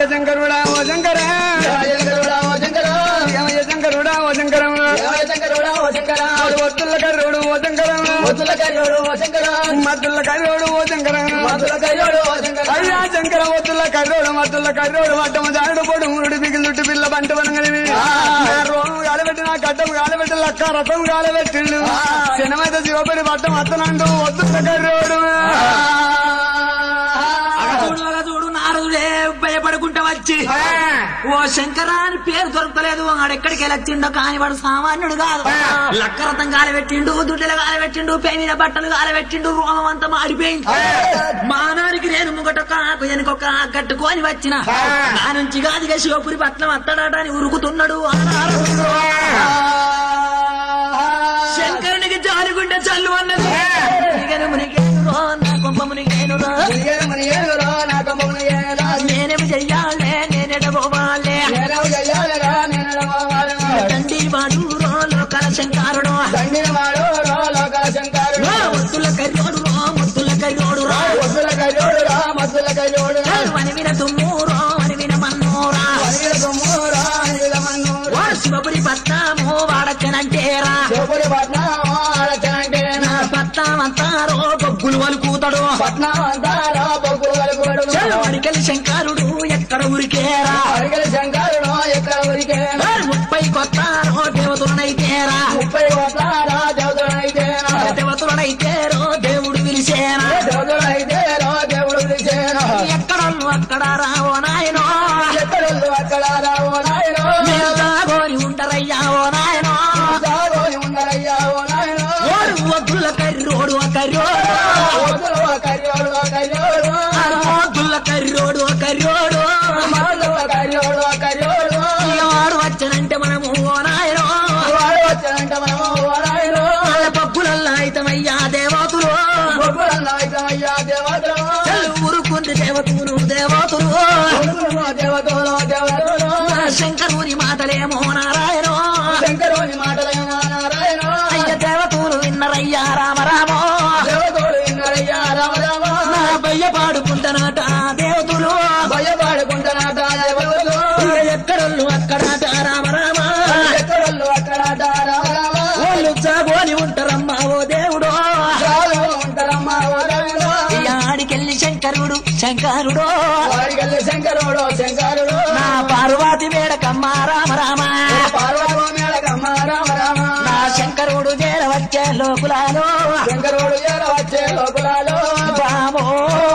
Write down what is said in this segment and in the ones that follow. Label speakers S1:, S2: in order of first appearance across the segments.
S1: శంకరుడా ఓ శంకర ఏమయ్య శంకరుడా ఓ శంకరం ఒత్తుల కర్రోడు ఓ శంకరం మద్దుల కర్రోడు ఓ శంకరం అయ్యా శంకర ఒత్తుల కర్రోడు మద్దుల కర్రోడు వడ్డము దారుడు పొడు మురుడు బిగిలి చుట్టు పిల్ల బంట వనగలివి రోము గాలబెట్టి నా గడ్డం గాలబెట్టి లక్క రథం గాలబెట్టిండు సినిమైతే శివపడి పట్టం అత్తనండు ఒత్తుల కర్రోడు
S2: చూడు అలా చూడు నారదుడే భయపడుకుంటా వచ్చి ఓ శంకర అని పేరు దొరకలేదు వాడెక్కడికి వెళ్ళొచ్చిండో కాని వాడు సామాన్యుడు కాదు లక్కరథం కాలబెట్టిండు దుడ్డలు కాలబెట్టిండు పై మీద బట్టలు కాలబెట్టిండు రోమం అంతా మాడిపోయింది మానానికి నేను ముంగటొక్క ఆకు వెనుకొక ఆకు కట్టుకొని వచ్చిన నా నుంచి గాదిగా శివపురి పట్నం అత్తడాట అని ఉరుకుతున్నాడు ఆ నారదుడు. శంకరునికి జాలిగుండె చల్లు అన్నది మునిగెను మునిగేనురో, నా కొంప మునిగేనురో. నేనేమి చెయ్యాలే నేనెడబోవాలే తండ్రి వాడు రో లోకల శంకరుడు రో ముద్దుల కర్యోడు రో ముద్దుల కర్యోడు రో వనివిన తుమ్ము రో వనివిన మన్నోరా ఓ శివపురి పట్నము వాడచ్చనంటేరా నా పట్నం అంతా రో బొగ్గులు వలుకుతాడు వడికలి శంకరుడు ఎక్కడ ఉరికేరా
S3: శంకరుడు ఎక్కడ ఊరికే
S2: ఓ ముప్పై కొత్త రో దేవతలనైతేరా
S3: ముప్పై కోట్ల దేవతలైతేనా
S2: దేవతలనైతే రో దేవుడు పిలిచేరా
S3: దేవుడైతే దేవుడు పిలిచేనా
S2: ఎక్కడోళ్ళు అక్కడ రావో నాయనో
S3: ఎక్కడెళ్ళు అక్కడ రావో నాయనో
S2: మీరు దాగోని ఉంటారయ్యా ఓ నాయనో
S3: దాగోని ఉండరయ్యా ఓ నాయనో
S2: ఓడు వద్దుల కర్రోడు ఒక కర్రోడు
S3: వద్దులు ఒక కర్యోడు ఒక కర్యోడు
S2: వద్దుల కర్రోడు ఒక కర్రోడు
S3: మాలు ఒక కర్యోడు ఒక కర్యోడు
S2: ఇక వాడు వచ్చనంటే మనము ఓ నాయనో
S3: వాడు వచ్చాడంటే మనము ఓ నాయనో
S2: వాళ్ళ పప్పులల్లా అయితమయ్యా దేవతులు
S3: గొప్పలన్నా అయితమయ్యా దేవతలు
S2: చెల్లు ఊరుకుంది దేవతులు దేవతులు
S3: కొడుకులు దేవతలు దేవతలు
S2: నా శంకరుని మాటలేమో నారాయణో
S3: శంకరుని మాటలైన నారాయణ
S2: అయ్య దేవతులు విన్నరయ్యా రామరామో
S3: దేవతలు విన్నారయ్యా రామ రామ
S2: నా బయ్య పాడుకుంటానట దేవతులు
S3: భయపడుకుంటున్నాట దేవతలు
S2: ఇక ఎక్కడోళ్ళు అక్కడట రామరామ
S3: ఎక్కడెళ్ళు అక్కడ రామ రామ
S2: వాళ్ళు చాగోని ఉంటారమ్మా ఓ దేవుడు
S3: చాలు ఉంటారమ్మా ఓ నాయన
S2: ఇక ఆడికెళ్ళి శంకరుడు శంకరుడు
S3: వాడికెళ్ళి శంకరుడు శంకరుడు
S2: నా పార్వతి మేడకమ్మ రామ రామ
S3: పార్వతీ మేడకమ్మ రామ రామ
S2: నా శంకరుడు చేరవచ్చే లోకులాలో
S3: శంకరుడు ఏర వచ్చే లోకులాలో
S2: బామో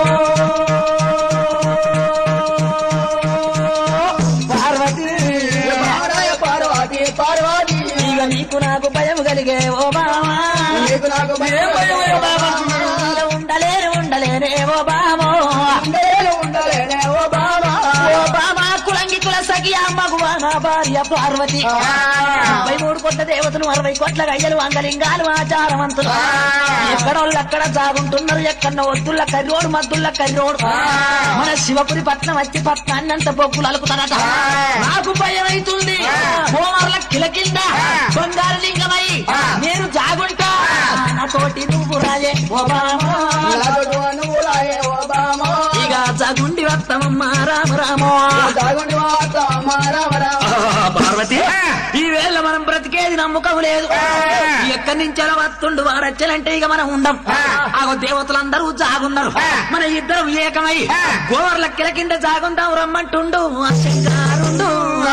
S2: పార్వతి
S3: పారాయ పార్వతి పార్వతి
S2: ఇక నీకు నాకు భయం కలిగే ఓ బామా
S3: నీకు నాకు భయం
S2: ఓ బామా. ఉండలేను ఉండలేనే ఓ బామో
S3: ఉండలేను ఉండలేనే ఓ బాబా
S2: ఓ బామా కులంగి కుల సఖి అమ్మగువ నా భార్య పార్వతి ముప్పై మూడు కోట్ల దేవతలు అరవై కోట్ల గయ్యలు అంగలింగాలు ఆచారవంతులు ఎక్కడోళ్ళు అక్కడ జాగుంటున్నారు ఎక్కడ వద్దుల కర్రోడు మద్దుల కర్రోడు మన శివపురి పట్నం వచ్చి పట్నాన్ని అంత బొక్కులు అలుకుతారట నాకు భయం అవుతుంది హోమర్ల కిలకింద బంగారు లింగమై నేను జాగుంటా నాతోటి నువ్వు రాజే ఓ బామా
S3: నాతోటి నువ్వు రాయే ఓ బామా
S2: ఇక జాగుండి వస్తామమ్మా రామ రామో
S3: దాగుండి మాట అమ్మ రామ రామ
S2: పార్వతి ఈ వేళ మనం బ్రతికేది నమ్మకం లేదు ఎక్కడి నుంచి అలా వస్తుండు వారచ్చలంటే ఇక మనం ఉండం ఆ దేవతలందరూ జాగున్నారు మన ఇద్దరం ఏకమై గోవర్ల కిల కింద జాగుంటాం రమ్మంటుండు ఆ శంకరుండు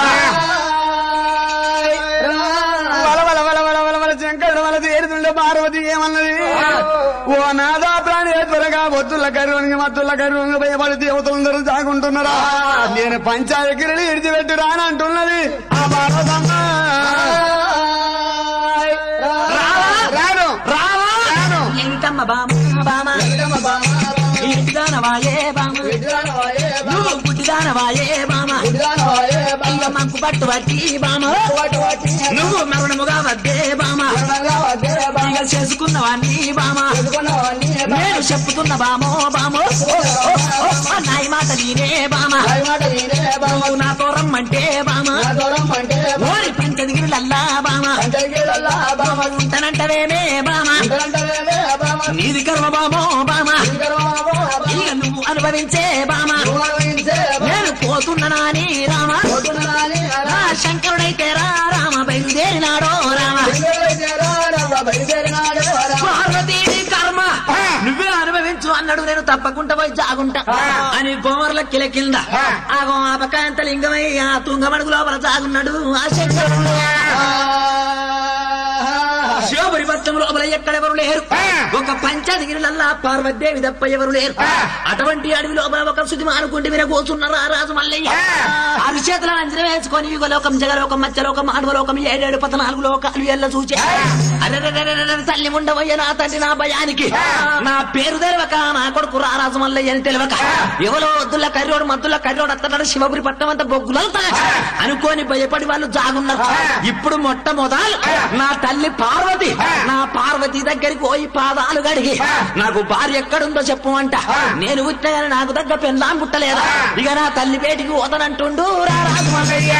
S1: వల వల వల వల వల వల శంకరుడు వల తేరుతుండే పార్వతి ఏమన్నది ఓ నాదా ప్రాణి త్వరగా బొత్తుల కరువునికి మత్తుల కరువునికి భయపడి దేవతలందరూ దాగుంటున్నారా నేను పంచాయకిరని ఇడిచిపెట్టి రానంటున్నది ఆ పార్వతమ్మ రాను
S2: రావా
S1: రాను
S2: ఎంకమ్మ బామ బామ
S3: ఎడమ బామా
S2: ఇంటిదానవాయే బామ
S3: విడ్రాన వాయే
S2: నువ్వు గుడ్డిదానవాయే బామ
S3: విడ్రాన వాయే
S2: ఇక మంకు పట్టు పట్టి బామ
S3: వాటి వాటి
S2: నువ్వు మరణముగా వద్దే బామ
S3: కరుణగా వద్దే బామ
S2: ఇక చేసుకున్నవాన్ని బామ
S3: ఎదుకున్నవన్నీ
S2: నేను చెప్పుతున్న బామో బామో నాయి మాట నేనే బామ
S3: మాట నేనే బామ
S2: నువ్వు నాతో రమ్మంటే బామ
S3: నా దూరం అంటే
S2: ఓరి పంచదిగిరిలల్లా బామ
S3: పంచగిరల్లా బామ
S2: ఉంటానంటవేమే బామ
S3: ఉంటలంటవేమే బామ
S2: నీది కర్మ బామో బామ
S3: కరుణా బామ
S2: ఇక నువ్వు అనుభవించే బామ
S3: నువ్వు అనుభవించే బామ
S2: నేను పోతున్ననాని రామ
S3: పోతున్నాని
S2: ఆ శంకరుడైతే రా రామ బయలుదేరినాడో రామ
S3: బయలుదేరినాడు
S2: పార్వతీదేవి కర్మ నువ్వే అనుభవించు అన్నాడు నేను తప్పకుండా పోయి జాగుంటా అని బొమ్మర్ల కిల కింద ఆగో ఆపకాంత లింగమై ఆ తుంగమడుగు లోపల జాగున్నాడు ఆ శంకరుడు శివపురి పట్టం లోపల ఎక్కడెవరు లేరు ఒక పంచాదిగిరిలల్లా పార్వతీదేవి తప్ప ఎవరు లేరు అటువంటి అడవి లోపల ఒక శుద్ధి మానుకుంటే మీరు కూర్చున్నారు ఆ రాజు మల్లయ్య ఆరు చేతుల అంజన వేసుకొని యుగలోకం జగలోకం మధ్యలోకం మానవలోకం ఏడేడు పద్నాలుగు లోకాలు ఎల్ల చూచే అరెరెరెరెరె తల్లి ఉండవయ్య నా తండ్రి నా భయానికి నా పేరు తెలవక నా కొడుకు రారాజు మల్లయ్య అని తెలియక ఎవరో వద్దుల కర్రోడు మద్దుల కర్రోడు అత్తడాడు శివపురి పట్టం అంతా బొగ్గులు అనుకోని భయపడి వాళ్ళు జాగున్నారు ఇప్పుడు మొట్టమొదలు నా తల్లి పార్వతి నా పార్వతి దగ్గరికి పోయి పాదాలు గడిగి నాకు భార్య ఎక్కడుందో చెప్పమంట నేను పుట్టినగానే నాకు దగ్గర పెళ్ళాం పుట్టలేదా ఇక నా తల్లి పేటికి పోతానంటుండు రా రాజు మల్లయ్య.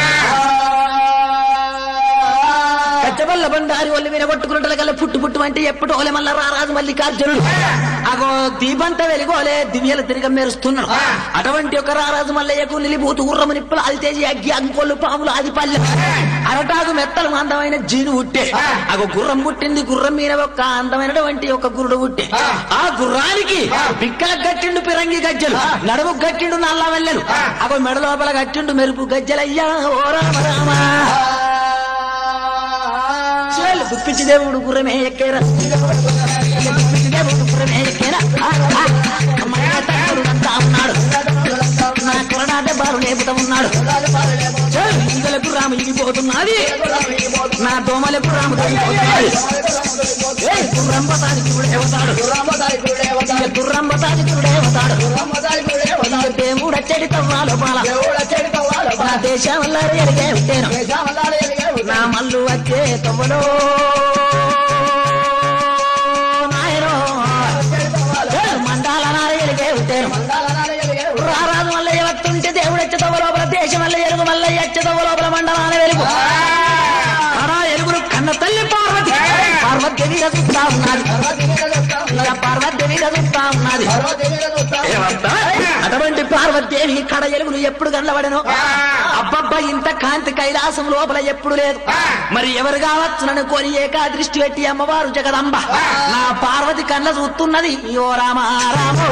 S2: కచ్చబల్ల బండారి ఒళ్ళు మీద కొట్టుకుంటే కల్లా పుట్టు పుట్టు అంటే ఎప్పుడు ఓలే మల్ల రారాజు మల్లికార్జునుడు అగో దీపంత వెలుగోలే దివ్యలు తిరిగి మెరుస్తున్నాడు అటువంటి ఒక రారాజు మల్లయ్యకు నిలిబూతు గుర్రము నిప్పులు అది తేజి అగ్గి అంకొల్లు పాములు అది పల్లె అరటాకు మెత్తలు అందమైన జీను పుట్టే అగో గుర్రం పుట్టింది గుర్రం మీద ఒక అందమైనటువంటి ఒక గురుడు పుట్టే ఆ గుర్రానికి పిక్కల గట్టిండు పిరంగి గజ్జలు నడుము గట్టిండు నల్ల వెళ్ళలు అగో మెడ లోపల గట్టిండు మెరుపు గజ్జలయ్యా ఓ రామ రామ చాలు గుప్పించి దేవుడు గుర్రమే ఎక్కేరా గుప్పించి దేవుడు గుర్రమే ఎక్కేరా ఆ, ఆ, అమ్మయ్య తమ్ముడు అంతా ఉన్నాడు నా కొరడాట బారు లేపుతా ఉన్నాడు చాలు ఈగలకు రాము ఇగిపోతున్నది నా దోమలకు రాము తగ్గిపోతున్నది ఏయ్, గుర్రంబతానికి కూడా ఎవతాడు గుర్రంబతానికి కూడా ఎవతాడు దేవుడు అచ్చడి తవ్వాలో పాల నా దేశం వల్ల ఎరిగే ఉంటాను నా మల్లు వచ్చే తవ్వలో నాయనో మండాల నారయ్యలిగే ఉంటాను రారాజు వల్ల ఎవత్తుంటే దేవుడు వచ్చే తవ్వ లోపల దేశం వల్ల ఎరుగు వల్ల వచ్చే తవ్వ లోపల మండలాన వెలుగు అరా ఎరుగురు కన్న తల్లి పార్వతి పార్వతి చూస్తా ఉన్నది ఇక పార్వతి చూస్తా ఉన్నది ఏమంటా? అటువంటి పార్వతీదేవి కడ ఎలుగులు ఎప్పుడు కనబడను అబ్బబ్బా ఇంత కాంతి కైలాసం లోపల ఎప్పుడు లేదు మరి ఎవరు కావచ్చునని కొని ఏకా దృష్టి పెట్టి అమ్మవారు జగదంబ నా పార్వతి కళ్ళ చూస్తున్నది ఓ రామ రామో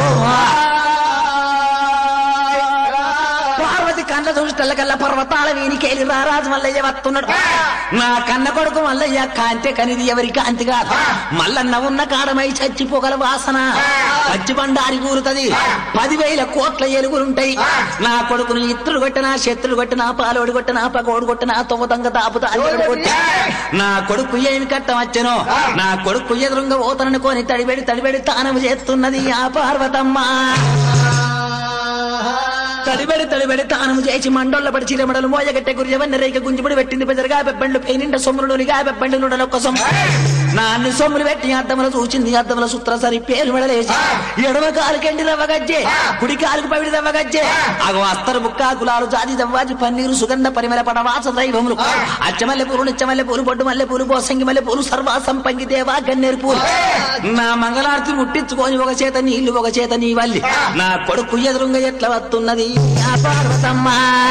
S2: పార్వతి కళ్ళ చూసిటల్లకల్లా పర్వతాల వీనికేలి రారాజు మల్లయ్య వస్తున్నాడు నా కన్న కొడుకు మల్లయ్య కాంతి కనిది ఎవరి కాంతి కాదు మల్లన్న ఉన్న కాడమై చచ్చిపోగల వాసన పచ్చి బండారి కూరుతది పదివేల కోట్ల ఎలుగులుంటాయి నా కొడుకును ఇత్రులు కొట్టినా శత్రులు కొట్టినా పాలోడు కొట్టినా పగోడు కొట్టినా తొమ్మిదంగ తాపుతా నా కొడుకు ఏమి కట్టవచ్చునో నా కొడుకు ఎదురుంగ పోతనని కొని తడిబెడి తడిబెడి తానము చేస్తున్నది ఆ పార్వతమ్మ తడిబడి తడిబడి తానము చేసి మండోళ్ళ పడి చిరమడలు మోయగట్టె గురియవన్న రేఖ గుంజిబడి పెట్టింది పెద్దగా పెప్పండ్లు పేనింట సొమ్ములుగా పెప్పండి నుడలొక్క సొమ్ము నా అన్ని సొమ్ములు పెట్టి అద్దములు చూచింది అద్దముల సూత్ర సరి పేరు మెడలేసి ఎడమ కాలుకెండి రవ్వగజ్జే కుడి కాలుకు పవిడి రవ్వగజ్జే అగో అస్తరు బుక్క గులాలు జాతి దవ్వాజి పన్నీరు సుగంధ పరిమళ పడవాస దైవములు అచ్చమల్లె పూలు నిచ్చమల్లె పూలు బొడ్డు మల్లె పూలు బోసంగి మల్లె పూలు సర్వా సంపంగి దేవా గన్నేరు పూలు నా మంగళారతి ముట్టించుకొని ఒక చేత నీళ్లు ఒక చేత నీ వల్లి నా కొడుకు ఎదురుంగ ఎట్లా వస్తున్నది ఆ పార్వతమ్మ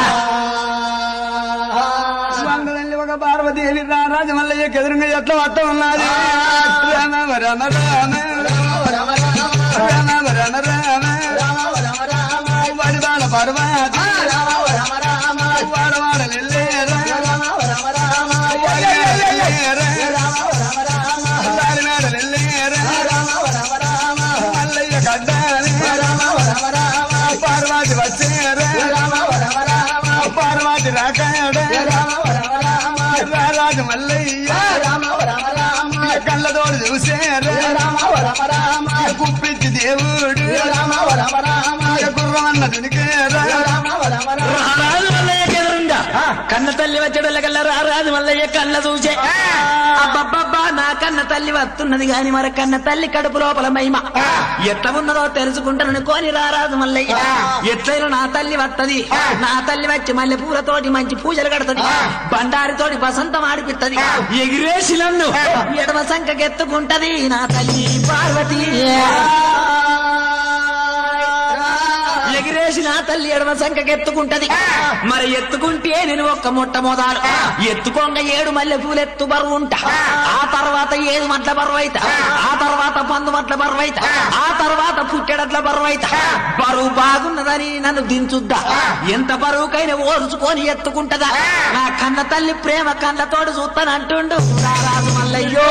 S1: స్వామిని ఒక పార్వతీదేవి రారాజు మల్లయ్య ఎదురుగా ఎట్లా వస్తా ఉన్నది రామ రమ రామ రామ రమ రామ వాడి బాల పార్వతి వాడవాడ నెల్లేరా వాడి నెల్లేరా వాడి మేడ నెల్లేరా మల్లయ్య కడ్డాని పార్వతి వచ్చేరా పార్వతి రాకాడ రారాజు మల్లయ్య కళ్ళతోడు చూసేరా కుప్పించి దేవుడు గుర్రమన్న దునికేరా
S2: రారాజు మల్లయ్య ఎదురుంగా కన్న తల్లి వచ్చేటోళ్ళ కల్లా రారాజు మల్లయ్య కన్న చూసే అబ్బబ్బబ్బా నా కన్న తల్లి వస్తున్నది గాని మరి కన్న తల్లి కడుపు లోపల మహిమ ఎట్లా ఉన్నదో తెలుసుకుంటానని కోని రారాజు మల్లయ్య ఎట్లయినా నా తల్లి వత్తది నా తల్లి వచ్చి మల్లె పూలతోటి మంచి పూజలు కడతది బండారితోటి బసంతం ఆడిపిత్తది ఎగిరేసి నన్ను ఎడమ సంఖకెత్తుకుంటది నా తల్లి పార్వతి ఎగిరేసి నా నా తల్లి ఎడమ సంఖ్యకి ఎత్తుకుంటది మరి ఎత్తుకుంటే నేను ఒక్క మొట్ట మొదలు ఎత్తుకోంగ ఏడు మల్లె పూలు ఎత్తు బరువు ఉంటా ఆ తర్వాత ఏడు మట్ల బరువు అయితా ఆ తర్వాత పందు మట్ల బరువు అయితా ఆ తర్వాత పుట్టెడట్ల బరువు అయితా బరువు బాగున్నదని నన్ను దించుద్దా ఎంత బరువుకైనా ఓర్చుకొని ఎత్తుకుంటదా నా కన్న తల్లి ప్రేమ కళ్ళతోడు చూస్తానంటుండు రారాజు మల్లయ్యో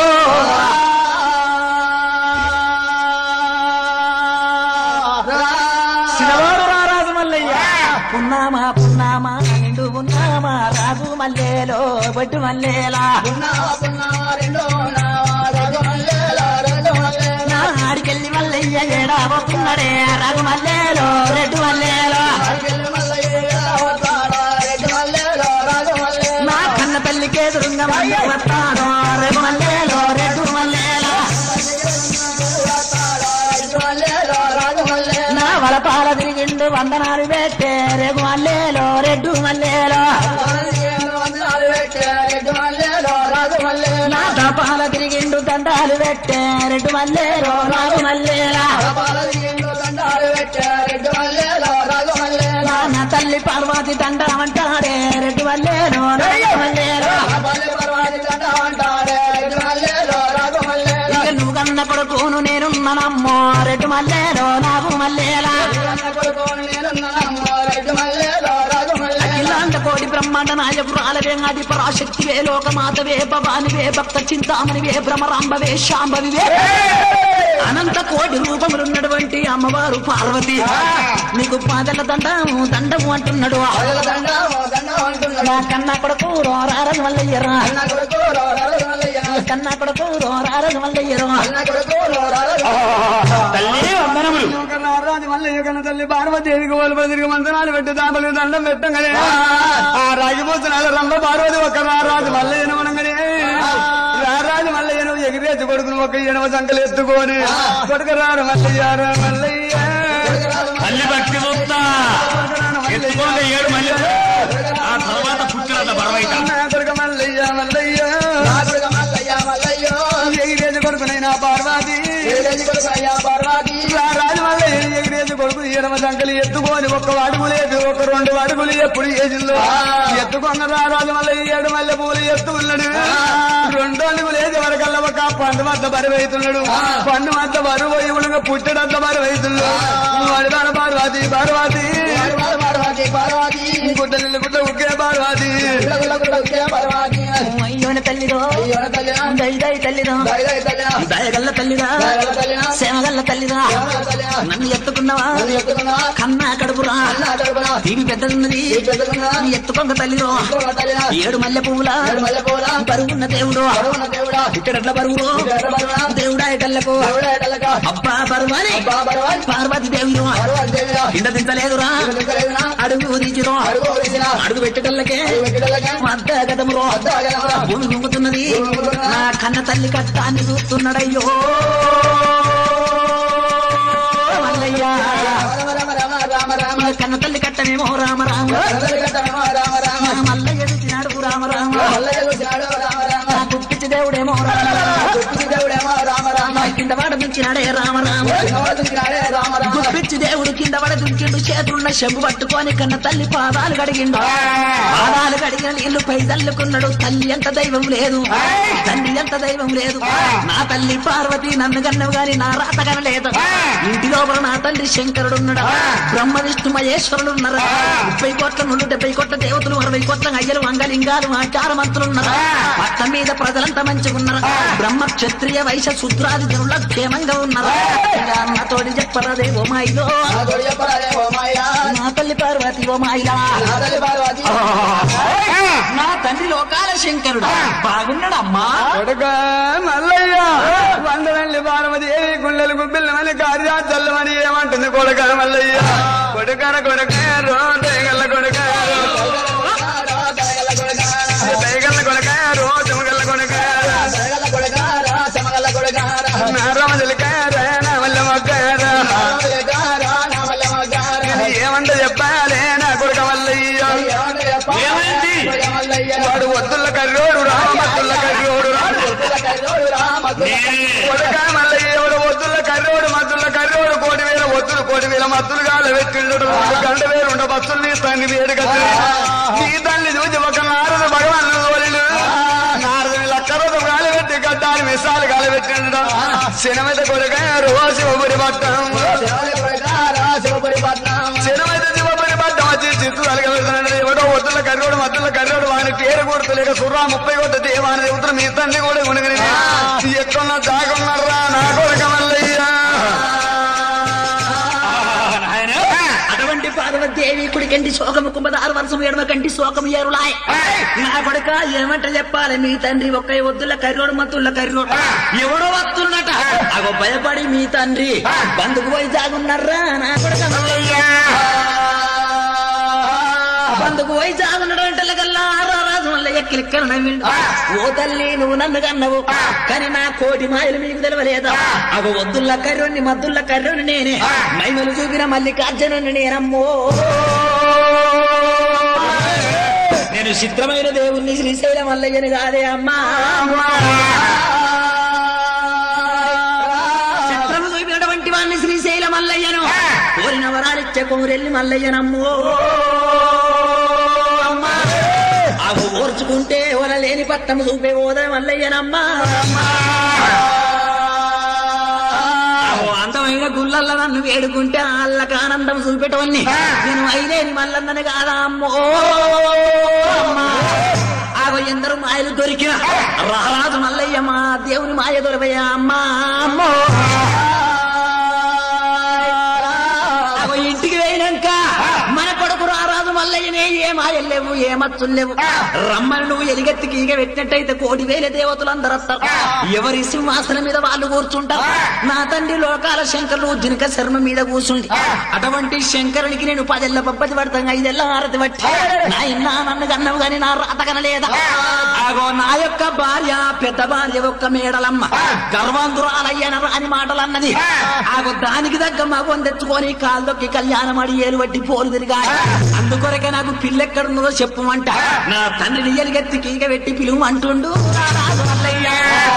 S2: శిలవాడు రారాజు మల్లయ్య పున్నామా పున్నామా నిండు పున్నామా రాజు మల్లేలో బొట్టు మల్లేలా నా ఆడికెళ్ళి మల్లయ్య ఏడా పోతున్నాడే రాజు మల్లేలో రెడ్డు మల్లేలో నా కన్న తల్లికి ఎదురుగా మల్లె వస్తాను రెడ్డు మల్లేలో రెడ్డు మల్లేలో నా వలపాల తిరిగిండు వందనాలు పెట్టే రేపు మల్లేలో రెడ్డు మల్లేలో నా దపాల తిరిగిండు దండాలు పెట్టే రెడ్డు మల్లేలో రాజు మల్లేలా నా నా తల్లి పార్వతి దండమంటాడే రెడ్డు మల్లేలో రాజు మల్లేలో ఇక నువ్వు కన్న కొడుకును నేనున్నానమ్మో రెడ్డు మల్లేలో నాకు మల్లేలా అఖిలాండ కోటి బ్రహ్మాండ నాయకురాలవే ఆది పరాశక్తివే లోకమాతవే భవానివే భక్త చింతామణివే భ్రమరాంబవే శాంభవివే అనంత కోటి రూపములున్నటువంటి అమ్మవారు పార్వతి నీకు పాదల దండము దండము అంటున్నాడు నా కన్నా కొడుకు రోరారని మల్లయ్యరా కన్నా కొడుకు రోరారని మల్లయ్యరా
S4: తల్లి వందనములు
S1: రాజు మళ్ళీ యుగన తల్లి పార్వతీదేవికి ఓలు తిరిగి మంత్రాలు పెట్టి దాపలు దండం పెట్టంగానే ఆ రాజపోతున్నాడు రంభ పార్వతి ఒక రారాజు మళ్ళీ ఎనవనంగానే రారాజు మళ్ళీ ఎనువు ఎగిరేసి కొడుకుని ఒక ఎనవ సంకలు ఎత్తుకొని కొడుకు రారు మల్లయ్య రా మల్లయ్య
S4: తల్లి భక్తి చూస్తా ఎత్తుకోండి ఏడు మళ్ళీ ఆ తర్వాత పుట్టినంత బరవైత
S1: నా కొడుకు మల్లయ్య మల్లయ్య ఎగిరేసి కొడుకునైనా పార్వతి రాజు మల్లయ్య ఎగిరేసి కొడుకు ఎడమ సంకలు ఎత్తుకొని ఒక్క అడుగు లేదు ఒక రెండు అడుగులు ఎప్పుడు ఏజిల్లో ఎత్తుకున్న రారాజు మళ్ళీ ఏడు మల్లె పూలు ఎత్తుకున్నాడు రెండు అడుగులు ఏది వరకల్లా ఒక పండు మధ్య బరువు అవుతున్నాడు పండు మధ్య బరువు ఇవుడుగా పుట్టడంత బరువు అవుతున్నాడు వాడి పార్వతి పార్వతి గుడ్డ నిల్లు గుడ్డ ఉక్కే పార్వతి
S2: అయ్యోన తల్లిదో దై దై తల్లిదో దయగల్ల తల్లిదా సేమగల్ల తల్లిదా నన్ను ఎత్తుకున్నవా కన్నా కడుపురా తీవి పెద్దదున్నది ఎత్తుకొంగ తల్లిదో ఏడు మల్లె పువ్వులా బరువున్న దేవుడు ఇక్కడట్ల బరువు దేవుడా ఎటల్లకు అబ్బా బరువని పార్వతి దేవుడు ఇండ దించలేదురా అడుగు తీసిరో అడుగు పెట్టటల్లకే మద్ద గదమురో భూమి గుంగుతున్నది నా కన్న తల్లి కష్టాన్ని చూస్తున్నాడయ్యో మల్లయ్య నా కన్న తల్లి కట్టమేమో రామ రామ నా మల్లయ్య చూసినాడు రామ రామ నా గుప్పిచ్చి దేవుడేమో రామ రామ నా కింద వాడ దుంచినాడే రామ రామ గుప్పిచ్చి దేవుడు కింద పడ దుంకిండు చేతులున్న చెంబు పట్టుకొని కన్న తల్లి పాదాలు కడిగిండు పాదాలు కడిగిన నీళ్లు పై తల్లుకున్నాడు తల్లి ఎంత దైవం లేదు తల్లి ఎంత దైవం లేదు నా తల్లి పార్వతి నన్ను కన్నవు గాని నా రాత కనలేదు ఇంటి లోపల నా తండ్రి శంకరుడు ఉన్నాడు బ్రహ్మ విష్ణు మహేశ్వరుడు ఉన్నారు ముప్పై కోట్ల నుండి డెబ్బై కోట్ల దేవతలు అరవై కోట్ల అయ్యలు వంగలింగాలు ఆచార మంత్రులు ఉన్నారు పట్ల మీద ప్రజలంతా మంచిగా ఉన్నారు బ్రహ్మ క్షత్రియ వైశ్య శుద్రాది జనుల క్షేమంగా ఉన్నారు ఇలా నాతోటి చెప్పరాదే ఓ మాయిలో నా తల్లి పార్వతి ఓ మాయిలా నా తండ్రి లోకాల శంకరుడు బాగున్నాడు అమ్మా
S1: కొడుక మల్లయ్య వందనల్లి పార్వతి ఏ గుండెలు గుబ్బిల్లమని కార్యా చల్లమని ఏమంటుంది కొడుక మల్లయ్య కొడుకర కొడుక రో తేగల్ల కొడుక తేగల్ల కొడుక రో చెమగల్ల కొడుక నారమజలిక రేణ వల్ల మొక్కర ఏమంట చెప్పాలే నా కొడుక మల్లయ్య
S4: ఏమైంది
S1: వాడు వద్దుల కర్రోడు రామత్తుల కర్రోడు రాడు
S4: నేనే
S1: కొడుక మల్లయ్య ఎవడు వద్దుల కర్రోడు మద్దుల కర్రోడు కోటి వేల ఒత్తులు కోటి వేల మద్దులు గాల పెట్టిండు గంట వేరుండ బస్సులు నీ తండ్రి వేడుక నీ తల్లి చూసి ఒక నారదు భగవాన్ తోలిడు నారదుని లక్కరోజు గాలి పెట్టి గడ్డాలు మిసాలు గాలి పెట్టిండు శనమైతే కొడుక రోజు శివపురి పట్టం
S3: శివపురి పట్నం
S1: శనమైతే శివపురి పట్టం వచ్చి చిత్తు అలగబెడుతున్నాడు ఎవడో ఒత్తుల కర్రోడు మద్దుల కర్రోడు వాని పేరు కొడుతులేక సుర్రా ముప్పై కొట్ట దేవాని దేవతలు మీ తండ్రి కూడా ఉనగని ఎక్కడ దాగున్నారా నా కొడుక మల్లయ్యా
S4: నాయనా
S2: అటువంటి పార్వతీదేవి కుడికంటి శోకము కుంభదారు వర్షం ఎడమ కంటి శోకము ఏరులాయ్ నా కొడుక ఏమంట చెప్పాలి మీ తండ్రి ఒక్క వద్దుల కర్రోడు మత్తుల కర్రోడు ఎవడో వస్తున్నట అగో భయపడి మీ తండ్రి బందుకు పోయి జాగున్నారా నా కొడుక మల్లయ్య బందుకు పోయి జాగున్నాడు అంటే కల్లా రాజు మల్లయ్య కిలిక్కల నవ్విండు ఓ తల్లి నువ్వు నన్ను కన్నవు కానీ నా కోటి మాయలు మీకు తెలవలేదా అగో వద్దుల కర్రోని మద్దుల కర్రోని నేనే మైమలు చూపిన మల్లికార్జునుని నేనమ్మో నేను చిత్రమైన దేవుణ్ణి శ్రీశైలం మల్లయ్యని కాదే అమ్మా చిత్రము చూపినటువంటి వాడిని శ్రీశైలం మల్లయ్యను కోరిన వరాలిచ్చే కోరెల్లి మల్లయ్యనమ్మో అవి ఓర్చుకుంటే ఓరలేని పట్టము చూపే ఓదయ మల్లయ్యనమ్మా అగో అందమైన గుళ్ళల్ల నన్ను వేడుకుంటే వాళ్ళకి ఆనందం చూపెటవన్ని నేను అయిలేని మల్లన్నని కాదా అమ్మో అమ్మా. ఆగో ఎందరు మాయలు దొరికిన రారాజు మల్లయ్య మా దేవుని మాయ దొరవయ్యా అమ్మా అమ్మో ఆగో ఇంటికి పోయినాక మన కొడుకు రారాజు మల్లయ్యనే ఏ మాయలు లేవు ఏ మచ్చులు లేవు రమ్మని నువ్వు ఎలిగెత్తికి ఈగ పెట్టినట్టయితే కోటి వేల దేవతలు అందరు వస్తారు ఎవరి సింహాసనం మీద వాళ్ళు కూర్చుంటారు నా తండ్రి లోకాల శంకరులు జినక శర్మ మీద కూర్చుండి అటువంటి శంకరునికి నేను పదెళ్ళ పప్పది పడతాను ఐదెళ్ళ హారతి పట్టి నా ఇన్నా నన్ను కన్నవు గాని నా రాత కనలేదా ఆగో నా యొక్క భార్య పెద్ద భార్య ఒక్క మేడలమ్మ గర్వంతురాలయ్యన రాని మాటలు అన్నది ఆగో దానికి తగ్గ మగం తెచ్చుకొని కాళ్ళొక్కి కళ్యాణం అడి ఏలు వడ్డి పోలు తిరిగా అందుకొరకే నాకు పిల్లెక్కడున్నదో చెప్పమంట నా తండ్రిని ఎలుగెత్తి కీక పెట్టి పిలువు అంటుండు రారాజు మల్లయ్య.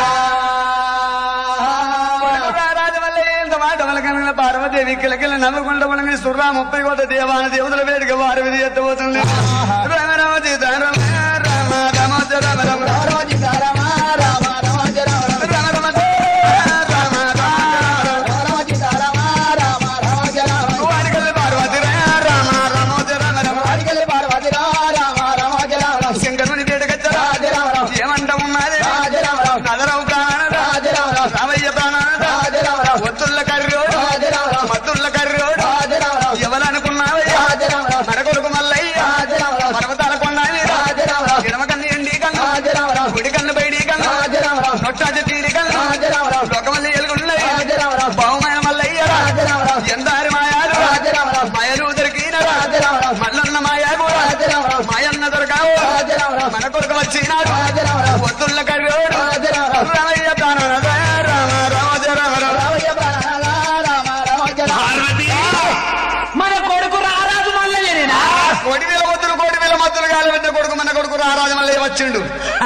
S1: పార్వదేవి కిలకిల నవ్వకుండా ఉండగా సుర్రా ముప్పై కోట దేవాన దేవతల వేడిక వారి విధి ఎత్తబోతుంది రామ రామ సీత రామ రామ రామ రామ రామ
S3: రామ సీతారామ రామ రామ రామ
S1: రామ రామ రామ రామ
S3: రామ సీతారామ రామ రామ రామ
S1: వారికల్లి పార్వతి రామ రామ రామ రామ
S3: అడిగలి పార్వతి రామ రామ రామ
S1: శంకరుని వేడుకచ్చరా
S3: రాజరామ
S1: ఏమంట ఉన్నది
S3: రాజరామ
S1: నదరవు కాన
S3: రాజరామ
S1: రామయ్య ప్రాణ
S3: రాజరామ
S1: ఒత్తుల్ల కర్రోడు
S3: రాజరామ
S1: మత్తుల్ల కర్రోడు
S3: రాజరామ
S1: ఎవరనుకున్నావయ్యా
S3: రాజరామ
S1: మన కొడుకు మల్లయ్య
S3: రాజరామ
S1: పర్వతాల కొండ మీద
S3: రాజరామ
S1: ఎడమ కన్ను ఎండి కన్ను
S3: రాజరామ
S1: గుడి కన్ను బయడి కన్ను
S3: రాజరామ
S1: నొట్టాచి తీరి కన్ను
S3: రాజరామ
S1: లోకమల్లి ఎలుగున్నాయి
S3: రాజరామ
S1: బహుమైన మల్లయ్య
S3: రాజరామ
S1: ఎందారి మాయాలు
S3: రాజరామ
S1: మాయలు దొరికిన
S3: రాజరామ
S1: మల్లన్న మాయా కూడా
S3: రాజరామ
S1: మాయన్న దొరకావు
S3: రాజరామ
S1: మన కొడుకు వచ్చినాడు
S3: రాజరామ
S1: ఒత్తుల్ల కర్రోడు
S3: రాజరామ
S1: రామయ్య ప్రాణ రామ రామ రామ రామ
S3: రామయ్య ప్రాణ రామ రామ రామ
S4: పార్వతి
S2: మన కొడుకు రారాజు మల్లయ్యనేనా
S1: కోటి వేల మత్తులు కోటి వేల మత్తులు గాలి పెట్టిన కొడుకు మన కొడుకు రారాజు మళ్ళీ వచ్చిండు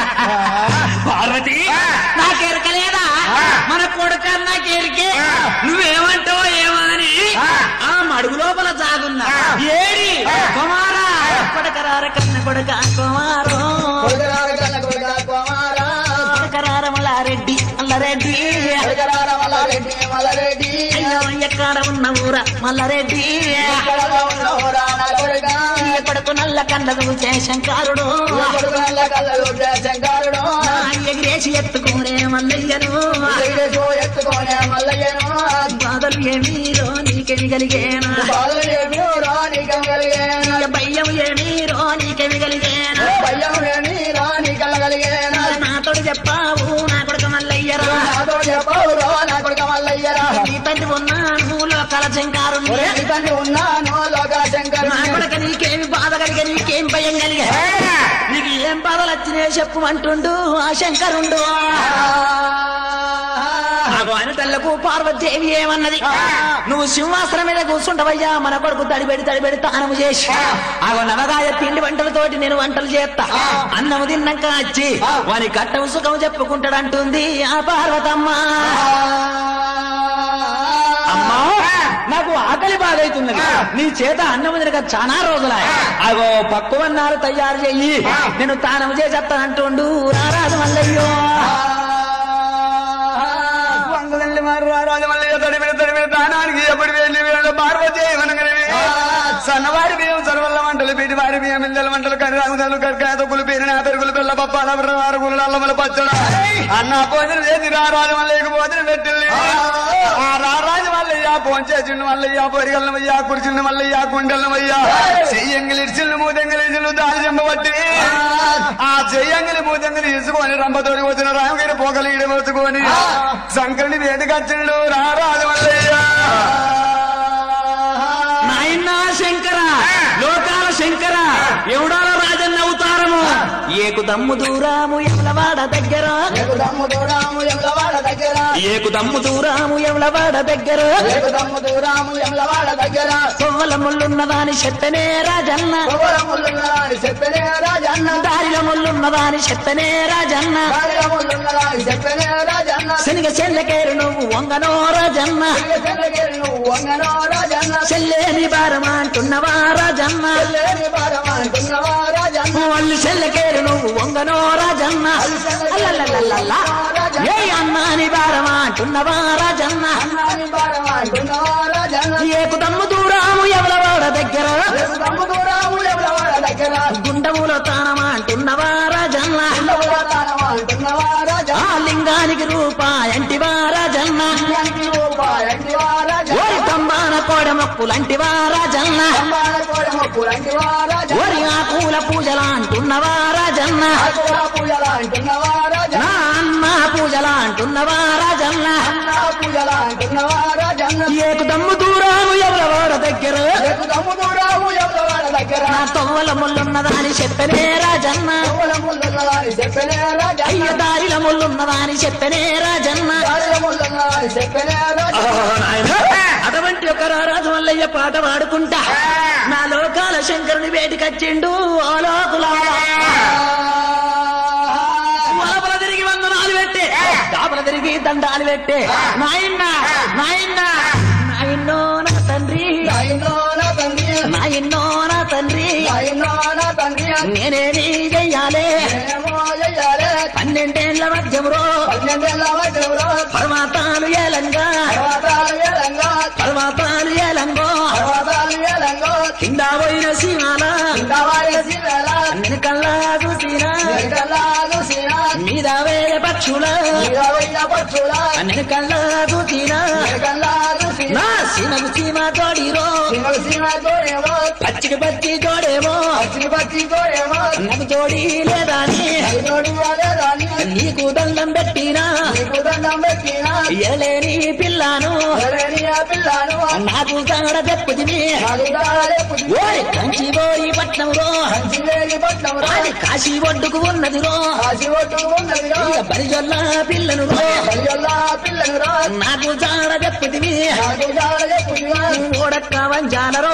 S4: పార్వతి
S2: నాకెరకలేదా మన కొడుకు నాకెరికే నువ్వేమంటావో ఏమో అని ఆ మడుగు లోపల జాగున్నా ఏడి కుమారా కొడకరార కన్న కొడక కుమారం
S3: కొడుకరార కన్న కొడుక కుమారా
S2: కొడకరార మల్లారెడ్డి మల్లారెడ్డి
S3: కొడుకరార మల్లారెడ్డి మల్లారెడ్డి
S2: అయ్యో ఎక్కడ ఉన్న ఊర మల్లారెడ్డి
S3: ఎక్కడలో ఉన్నోరా నా కొడుక
S2: ఈ కొడుకు నల్ల కండకు శంకారుడు
S3: నా కొడుకు నల్ల కళ్ళలు శంకరుడు
S2: నా ఎగిరేసి ఎత్తుకునే మల్లయ్యను
S3: ఎగిరేసో ఎత్తుకోనే మల్లయ్యను
S2: బాధలు ఏమీరో నీకెమి కలిగేనా
S3: బాధలు ఏమిరా నీకం కలిగేనా
S2: భయం ఏమీరో నీకెమి కలిగేనా
S3: భయం ఏమి రా నీ కళ్ళ కలిగేనా
S2: నాతోడు చెప్పావు నా కొడుకు మల్లయ్యరా
S3: నాతో చెప్పవురో నా కొడుక మల్లయ్యరా
S2: నీ తండ్రి ఉన్నాను లోకాల శంకారు
S3: ఒరే నీ తండ్రి ఉన్నాను లోకల శంకరు
S2: నా కొడుక నీకేమి బాధ కలిగే నీకేం భయం కలిగే నీకు ఏం బాధలు వచ్చినాయో చెప్పు అంటుండు ఆ శంకరుండు ఆగో ఆయన తల్లకు పార్వతీదేవి ఏమన్నది నువ్వు సింహాసనం మీద కూర్చుంటావయ్యా మన కొడుకు తడిబెడి తడిబెడి తానము చేసి ఆగో నవగాయ పిండి వంటలతోటి నేను వంటలు చేస్తా అన్నము తిన్నాక వచ్చి వాని కట్టము సుఖం చెప్పుకుంటాడంటుంది ఆ పార్వతమ్మ నాకు ఆకలి బాగైతున్నది నీ చేత అన్నం తినక చాలా రోజులాయ అగో పక్కువన్నారు తయారు చెయ్యి నేను తానం చేసేస్తానంటుండు రారాజు మల్లయ్యో
S1: వందలండి మరి రాజు మళ్ళీ తడిమిన తడిమిన దానానికి ఎప్పుడు వెళ్ళి వీళ్ళు పార్వతి మనగనివి సన్నవారి బియ్యం సర్వల్ల వంటలు పీటి వారి బియ్యం మిల్లెల వంటలు కర్రాగుదలు కర్కాయ తొక్కులు పేరిన పెరుగులు పిల్ల పప్పాల ఆరుగులు అల్లమల పచ్చడ అన్న భోజనం చేసి రారాజు మల్లయ్యకు భోజనం పెట్టింది ఆ రారాజు మల్లయ్య ఫోన్ చేసిండు మల్లయ్య పొరిగలను అయ్యా కుడిచిండు మల్లయ్య కుండలను అయ్యా చెయ్యంగిలి ఇడిచిళ్ళు మూదెంగిలి ఇడిచిళ్ళు దారి చెంపబట్టి ఆ చెయ్యంగిలి మూదెంగిలి ఇసుకొని రంపతోడి వచ్చిన రామగిరి పోగలి ఇడవచ్చుకొని శంకరుని వేదికచ్చిండు రారాజు మల్లయ్య
S2: నాయనా శంకర లోకాల శంకర ఎవడాల రాజన్న అవతారము ఏకు దమ్ము దూరాము ఎవలవాడ దగ్గర
S3: రేపు దమ్ము దూరాము ఎమ్లవాడ దగ్గర
S2: ఏకు దమ్ము దూరాము ఎవలవాడ దగ్గర
S3: రేపు దమ్ము దూరాము ఎమ్లవాడ దగ్గర
S2: తోవల ముళ్ళున్నదాని చెప్పనే రాజన్న
S3: గోరములున్నదాని చెప్పనే రాజన్న
S2: దారిల ముళ్ళున్నదాని చెప్పనే రాజన్న
S3: కార్యములున్నదాని చెప్పనే రాజన్న
S2: శనిగ చెల్లకేరు నువ్వు వంగనో రాజన్న
S3: చెల్లగిరి నువ్వు వంగనో రాజన్న
S2: చెల్లేని భారమా అంటున్నవా రాజన్న
S3: చెల్లేని భారమంటున్నవా రాజన్న
S2: వాళ్ళు చెల్లకేరు నువ్వు వంగనో రాజన్న అల్లల్లల్లల్ల. ఏ అన్నాని భారమా అంటున్నవా రాజన్న
S3: అన్నాని భారమంటున్నవా రాజన్న
S2: ఏకు దమ్ము దూరాము ఎవలవాడ దగ్గర
S3: రేపు దమ్ము దూరాము ఎమ్లవాడ దగ్గర
S2: గుండములో తానమా అంటున్నవా రాజన్న
S3: అంటున్నవా
S2: ఆ
S3: రాజన్న
S2: లింగానికి రూపాయంటివా రాజన్న
S3: ఎంటి రూపాయంటివా రాజన్న
S2: ఓరి తంబాన కోడ మొక్కులంటివా రాజన్న
S3: అమ్మాల కోడమొక్కులంటివా రాజన్న
S2: ఓరి ఆ పూల పూజలా అంటున్నవా రాజన్న
S3: ఆకుల పూజల అంటున్నవా రాజన్న
S2: నా అన్న పూజలా అంటున్నవా రాజన్న
S3: అన్నా పూజల అంటున్నవా రాజన్న
S2: ఏకు దమ్ము దూరాము ఎవలవాడ దగ్గర
S3: రేపు దమ్ము దూరాము ఎమ్లవాడ దగ్గర
S2: నా తొవ్వల ముళ్ళున్నదాని చెప్పనే రాజన్న
S3: ముళ్ళున్నదాని చెప్పనే రాజన్న
S2: అయ్య దారిల ముళ్ళున్నదాని చెప్పనే రాజన్న
S3: కార్యములున్నదాని చెప్పనే రాజన్న
S2: అటువంటి ఒక రారాజు మల్లయ్య పాట పాడుకుంటా నా లోకాల శంకరుని వేటికచ్చిండు ఓ లోకులా లోపల తిరిగి వందనాలు పెట్టే లోపల తిరిగి దండాలు పెట్టే నాయన్న నాయన్న నాయన్నో నా తండ్రి
S3: నాయనో నా తండ్రి
S2: నాయన్నో నా తండ్రి
S3: నాయనో నా తండ్రి
S2: నేనేమి చెయ్యాలే
S3: నేనేమో చెయ్యాలి
S2: పన్నెండేళ్ల మధ్యమురో
S3: పన్నెండేళ్ళ వయసులో
S2: పర్వతాలు ఏలంగా
S3: పర్వతాలు ఏలంగా
S2: పర్వతాలు ఏలంగో
S3: పర్వతాలు ఏలంగా
S2: కింద పోయిన సీమాల
S3: ఉండవారేసి వేళ
S2: వెనకల్లా చూసినా
S3: వెనకలాగు సీన
S2: మీద వేరే పక్షుల
S3: ఇరవైన పక్షుల
S2: వెనకల్లా చూసినా
S3: వెనకలాగు సీన
S2: నా సీమకు సీమ తోడిరో
S3: సీమ సీమ తోడేమో
S2: పచ్చికి పచ్చి తోడేమో
S3: పచ్చి పచ్చి తోడేమో
S2: నాకు తోడి లేదాని
S3: ఐదోడి వాడేదాని
S2: నీకు దండం పెట్టినా
S3: నీకు దండం పెట్టిన
S2: ఎలేని పిల్లను
S3: ఎవరేని ఆ పిల్లను
S2: నాకు తాడ తెప్పుదిని
S3: నాకు దాడే పుట్టి
S2: ఓరి కంచి పోయి పట్నంలో
S3: కంచిలేని పట్నం రా
S2: అది కాశీ ఒడ్డుకు ఉన్నదిరో
S3: కాశీ ఒట్టు ఉన్నది రా
S2: ఇక బరిజొల్ల పిల్లను రో
S3: బలియల్లా పిల్లను రా
S2: నాకు తాడ తెప్పుదిని
S3: నాకు దాడే పుట్టిన
S2: ఓడక్క వంజాలరో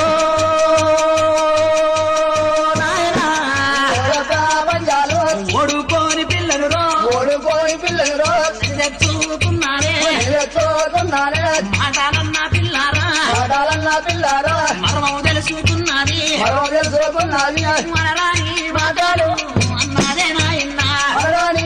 S2: నాయనా
S3: పంజాలు
S2: ఓడుకోని పిల్లను రో
S3: ఓడిపోయి పిల్లను రా
S2: తెచ్చుకున్నారే
S3: చూస్తున్నానే
S2: మాటాలన్న పిల్లారా
S3: ఆడాలన్న పిల్లారా
S2: మర్మం తెలుసుకున్నది
S3: మరో తెలుసుకున్నది
S2: మనరాని మాటలు అన్నదే నాయన్న
S3: మరణి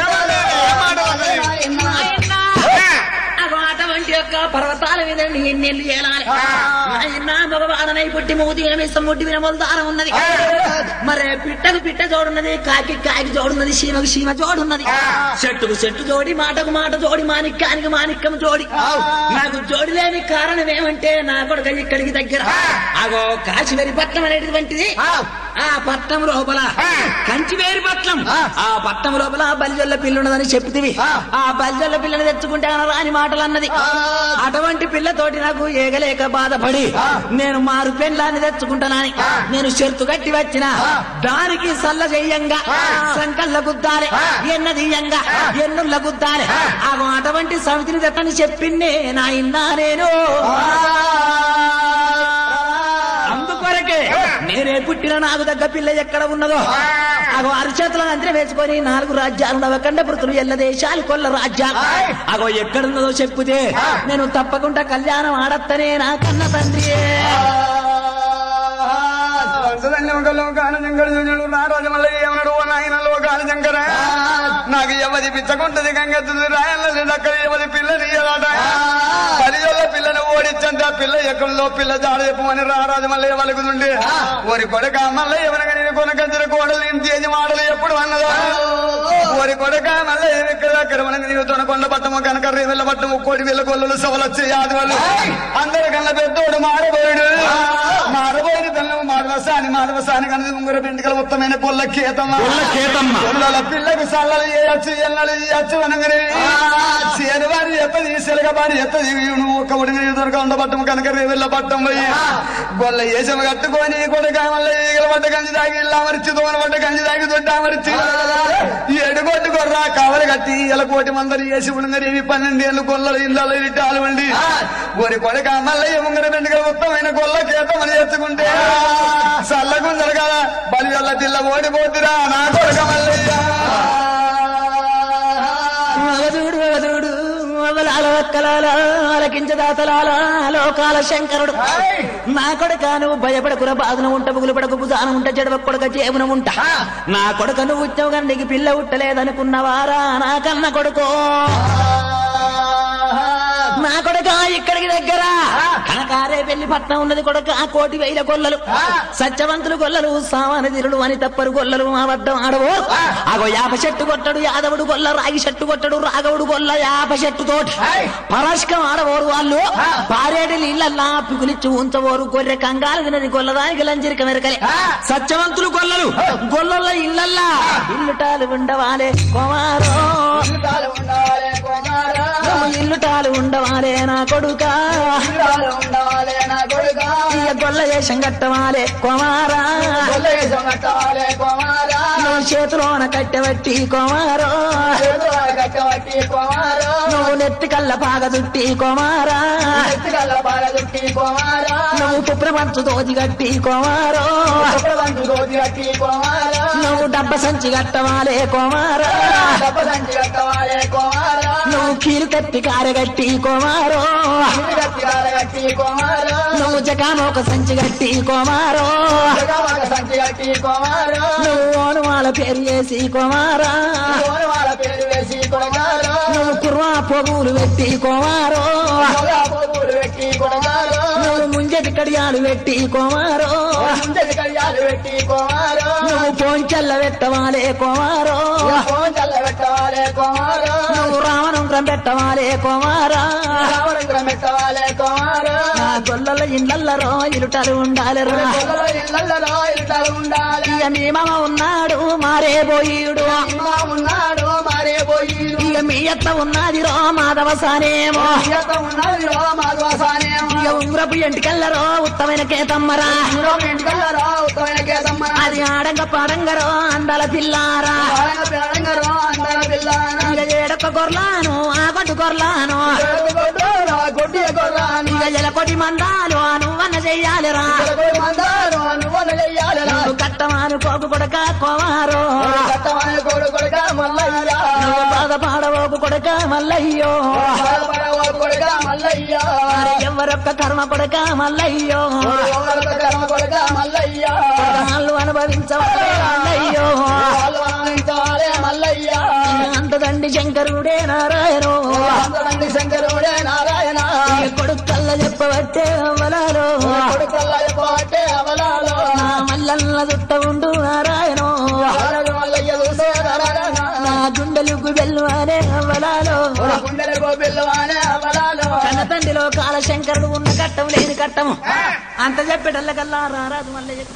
S2: నాయన్న అగో అటువంటి యొక్క పర్వతాల మీద ఎన్నెళ్ళు చేయాలి నాయన్న మగవాడనై పుట్టి మూతి వినమిస్తాం ముట్టి వినమోలు దారం ఉన్నది మరి పిట్టకు పిట్ట జోడున్నది కాకి కాకి జోడున్నది సీమకు సీమ జోడున్నది చెట్టుకు చెట్టు జోడి మాటకు మాట జోడి మాణిక్యానికి మాణిక్యం జోడి నాకు జోడి లేని కారణం ఏమంటే నా కొడుక ఇక్కడికి దగ్గర అగో కాశీవరి పట్నం అనేటువంటిది ఆ పట్నం లోపల కంచివేరి పట్నం ఆ పట్నం లోపల బల్జొల్ల పిల్ల ఉన్నదని చెప్తివి ఆ బల్జొల్ల పిల్లని తెచ్చుకుంటే ఆయన రాని మాటలు అన్నది అటువంటి పిల్లతోటి నాకు ఏగలేక బాధపడి నేను మారు పెళ్ళాన్ని తెచ్చుకుంటానని నేను షెర్తు కట్టి వచ్చిన దానికి సల్ల చెయ్యంగా సంకల్ల గుద్దాలి ఎన్నదీయంగా ఎన్నుల్ల గుద్దాలి ఆగో అటువంటి సమితిని తెట్టని చెప్పిందే నా ఇన్నా నేను అందుకొరకే నేనే పుట్టిన నాకు దగ్గ పిల్ల ఎక్కడ ఉన్నదో అగో అరిచేతులను అంతరం వేసుకొని నాలుగు రాజ్యాలు నవకండ పృతులు ఎల్ల దేశాలు కొల్ల రాజ్యాలు అగో ఎక్కడున్నదో చెప్పుతే నేను తప్పకుండా కళ్యాణం ఆడత్తనే నా కన్న తండ్రి
S1: లోకాల జంకర జంజుడు రారాజు మల్లయ్య ఏమన్నాడు ఓ నాయన లోకాల జంకర నాకు ఎవరి పిచ్చకుంటది గంగెత్తుంది రాయల అక్కడ ఎవరి పిల్లని ఇయ్యలాట పదివేల పిల్లని ఓడించంటే ఆ పిల్ల ఎక్కడో పిల్ల జాడ చెప్పమని రారాజు మల్లయ్య వలుకుతుండే ఓరి కొడక మల్లయ్య ఎవరగా నేను కొనకంచిన కోడలు ఇంటి ఏది మాడలు ఎప్పుడు అన్నదో ఓరి కొడక మల్లయ్య ఇక్కడ అక్కడ మనకి నీవు తొనకొండ పట్టము కనుక రేవెళ్ళ పట్టము కోడి వీళ్ళ కొల్లలు సవలొచ్చే యాది వాళ్ళు అందరికన్నా పెద్దోడు మారబోయుడు మారబోయిన పిల్లలు మాధవసాని మాధవసాని కనుక ఉంగర వెంటకల మొత్తమైన పొల్ల కేతమ్మ
S4: పొల్ల కేతమ్మ.
S1: పొల్లల పిల్లకు సల్లలు చేయొచ్చు ఎన్నలు చేయొచ్చు అనగానే చేను వారి ఎత్తది సెలగ వారి ఎత్తది నువ్వు ఒక్క ఉడిని దొరక ఉండ పట్టము కనుక రేవెళ్ళ పట్టం పోయి గొల్ల ఏసం కట్టుకొని కొడుక మళ్ళీ ఈగల పట్ట గంజి తాగి ఇల్లు అమర్చి దోన పట్ట గంజి తాగి దొడ్డ అమర్చి ఎడుగొట్టు కొర్రా కావలి కట్టి ఇలా కోటి మందరి వేసి ఉండగానే పన్నెండేళ్ళు గొల్లలు ఇళ్ళలో ఇట్టాలు వండి ఒరి కొడుక మల్లయ్య ముంగర వెంటకల మొత్తమైన గొల్ల కేతమని ఎత్తుకుంటే చల్లకు జరగాల బలి వల్ల తిల్ల ఓడిపోతురా నా కొడుక మల్లయ్య
S2: అవధుడు అవధుడు అవలాల ఒక్కలాల ఆలకించదాతలాల లోకాల శంకరుడు నా కొడుక నువ్వు భయపడకుర బాధన ఉంట బుగులు పడకు బుధాన ఉంట చెడవ కొడక చేవున ఉంట నా కొడుక నువ్వు ఉచ్చవు గండికి పిల్ల ఉట్టలేదనుకున్నవారా నా కన్న కొడుకో నా కొడుక ఇక్కడికి దగ్గర కనకారే పెళ్లి పట్నం ఉన్నది కొడుక కోటి వేల గొల్లలు సత్యవంతులు గొల్లలు సామాన తీరులు అని తప్పరు గొల్లలు మా వద్ద ఆడవు అగో యాప చెట్టు కొట్టడు యాదవుడు గొల్ల రాగి చెట్టు కొట్టడు రాఘవుడు గొల్ల యాప చెట్టు తోటి పరస్కం ఆడవోరు వాళ్ళు పారేడు నీళ్ళల్లా పిగులిచ్చి ఉంచవోరు గొర్రె కంగాలు తినది గొల్లదానికి లంజరిక మెరకలే సత్యవంతులు గొల్లలు గొల్లల ఇళ్ళల్లా ఇల్లుటాలు ఉండవాలే కుమారో
S3: ఇల్లుటాలు ఉండాలే కుమారా
S2: నువ్వు ఇల్లుటాలు ఉండవాలే నా కొడుకా
S3: ఇల్లుటాలు ఉండాలే నా కొడుకా
S2: ఇయ్య గొల్ల వేషం కట్టవాలే కుమారా
S3: కొల్లేశం కట్టాలే కుమారా
S2: నువ్వు చేతిలోన కట్టబట్టి కుమారో
S3: చేతుల కట్టబట్టి కుమారా
S2: నువ్వు నెత్తి కళ్ళ పాగ చుట్టి కుమారా
S3: ఎత్తుగల్ల బాల దుట్టి కుమారా
S2: నువ్వు కుప్రమంచు దోతి కట్టి కుమారో
S3: సుప్రబంధు గోతి కట్టి కుమారా
S2: నువ్వు డబ్బ సంచి కట్టవాలే కుమారా
S3: డబ్బ సంచి కట్టవాలే కుమారా
S2: నువ్వు కీలు కట్టి కారగట్టి కుమారో
S3: ఇల్లు కట్టి కాల కట్టి కుమారా
S2: నువ్వు జకామోక సంచి కట్టి కుమారో
S3: జగమగ సంచి కట్టి కుమారా
S2: నువ్వు ఓనుమాల పేరు చేసి కుమారా
S3: కోరి వాళ్ళ పేరు వేసి కొడగారా
S2: నువ్వు కుర్వా పొగులు పెట్టి కుమారో
S3: మొగా పోగులు పెట్టి కొడగారా
S2: నువ్వు ముంజటి కడియాలు పెట్టి కుమారో
S3: ముందరి కడియాలు పెట్టి కుమారా
S2: నువ్వు పోంచెల్ల పెట్టవాలే కుమారో
S3: ఫోన్ చల్ల పెట్టవాలే కుమారా
S2: నువ్వు రావణంకరం పెట్టవాలే కుమారా
S3: రావణంకురం పెట్టవాలే కుమారా
S2: నా గొల్లల ఇండ్లల్లో ఇలుటలు ఉండాలి రా
S3: పిల్లలు ఇళ్ళల్లో ఇల్లుటాలు ఉండాలి
S2: ఇక మీ మామ ఉన్నాడు మారే పోయిడు
S3: ఇమ్మా ఉన్నాడు మారే పోయి
S2: ఇక మీ అత్త ఉన్నది రో మాధవ సానేమో
S3: ఈత ఉన్నది రో మాధవసానేమో
S2: ఇక ఉంగరపు ఎంటికెళ్ళరో ఉత్తమైన కేతమ్మరా
S3: ఇంటికల్లారా ఉత్తమైన కేసమ్మ
S2: అది ఆడంగ పాడంగరో అందాల పిల్లారా
S3: పాడంగ పిల్లంగరో అందర పిల్లానా
S2: ఇక ఏడొక్క గొర్లాను ఆ కొట్టు గొర్లాను
S3: కొట్టి కొర్రాని
S2: ఇక ఎలకొటి మందాలు నువ్వన్న చెయ్యాలిరా
S3: మందారు నువ్వు చెయ్యాలిరా
S2: నువ్వు కట్టమాను కోకు కొడక కోమారో
S3: కట్టమని కొడు కొడుక మల్లయ్య
S2: నువ్వు బాధపాడవోకు కొడక మల్లయ్యో
S3: బాధపడవ కొడుక మల్లయ్య
S2: మరి ఎవరొక్క కర్మ కొడక మల్లయ్యో
S3: ఎవరొక కర్మ కొడుక మల్లయ్య
S2: వాళ్ళు అనుభవించవాలే మల్లయ్యో
S3: వాళ్ళు ఆనందించాలే మల్లయ్య
S2: అంతదండి శంకరుడే నారాయణో
S3: అందరండి శంకరుడే నారాయణ
S2: ఈ కొడుకు కళ్ళ చెప్పబట్టే అవ్వలాలో
S3: కొడుకల్ల పాటే అవలాలో
S2: నా మల్లన్న చుట్ట ఉండు నారాయణో
S3: నారాయణ మల్లయ్య చూసే నారాయణ
S2: నా గుండెలకు వెళ్ళు అనే అవ్వలాలో
S3: గుండెల గోపిల్లవానే అవలాలో
S2: కన్న తండ్రిలో కాల శంకరుడు ఉన్న కట్టం లేని కట్టము అంత చెప్పేటల్లకల్లా రారాదు మల్లయ్య